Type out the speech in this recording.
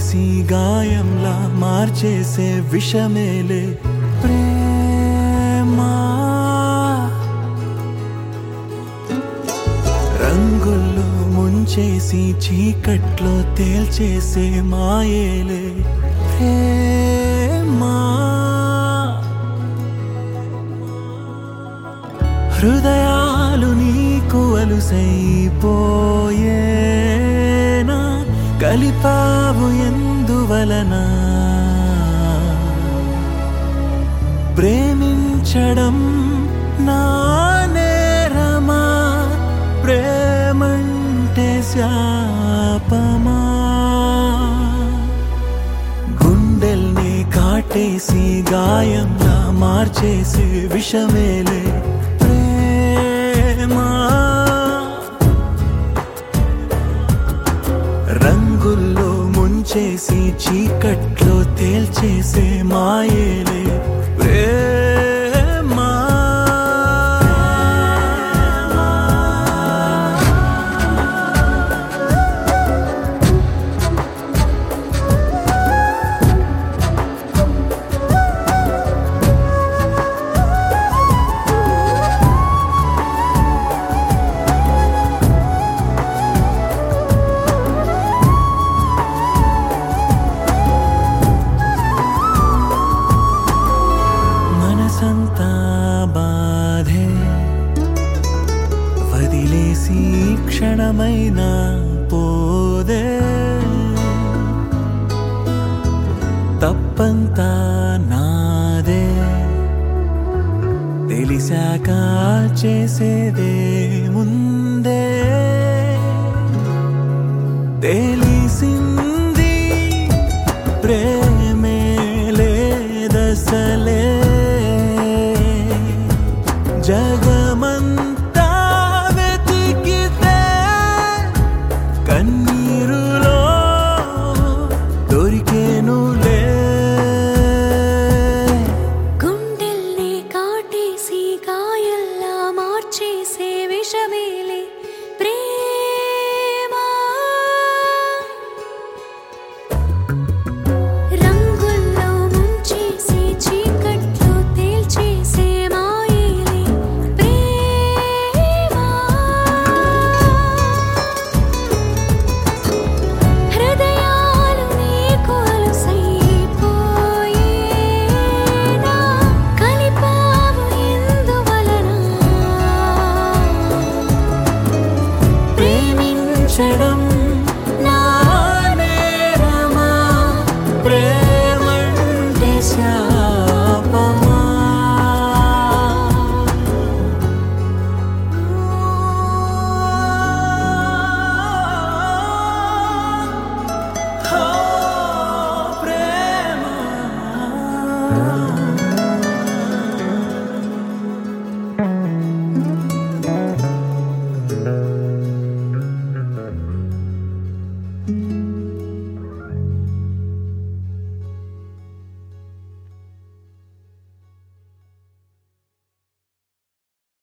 కాటేసి గాయంలా మార్చేసే విషమేలే ప్రేమా రంగుల్లో ముంచేసి చీకట్లో తేల్చేసే మాయేలే ప్రేమా హృదయాలు నీకు అలుసైపోయేనా కలిపావు ఎందువలన ప్రేమించడం నా నేరమా ప్రేమంటే శాపమా గుండెల్ని కాటేసి గాయంలా మార్చేసి విషమేలే ప్రేమా రంగుల్లో ముంచేసి చీకట్లో తేల్చేసే మాయేలే ప్రేమా మనసంతా బాధే వదిలేసి క్షణమైనా పోదే తప్పంతా నాదే తెలిసాక చేసేదే ముందే తేలి